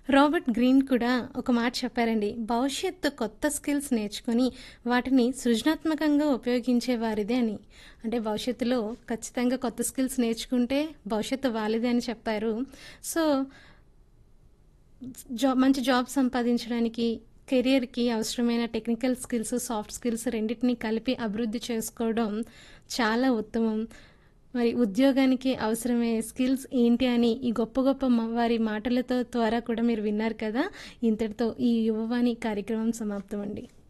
Robert green కూడా ఒక మాట చెప్పారండి భవిష్యత్తు కొత్త స్కిల్స్ నేర్చుకొని వాటిని సృజనాత్మకంగా ఉపయోగించే వారిదే అని అంటే భవిష్యత్తులో ఖచ్చితంగా కొత్త స్కిల్స్ నేర్చుకుంటే భవిష్యత్తు వాళ్ళదే అని చెప్పారు సో జాబ్ మంచి జాబ్ సంపాదించడానికి కెరియర్కి అవసరమైన టెక్నికల్ స్కిల్స్ సాఫ్ట్ స్కిల్స్ రెండింటినీ కలిపి అభివృద్ధి చేసుకోవడం చాలా ఉత్తమం మరి ఉద్యోగానికి అవసరమయ్యే స్కిల్స్ ఏంటి అని ఈ గొప్ప గొప్ప మ- వారి మాటలతో ద్వారా కూడా మీరు విన్నారు కదా ఇంతటితో ఈ యువవాణి కార్యక్రమం సమాప్తం అండి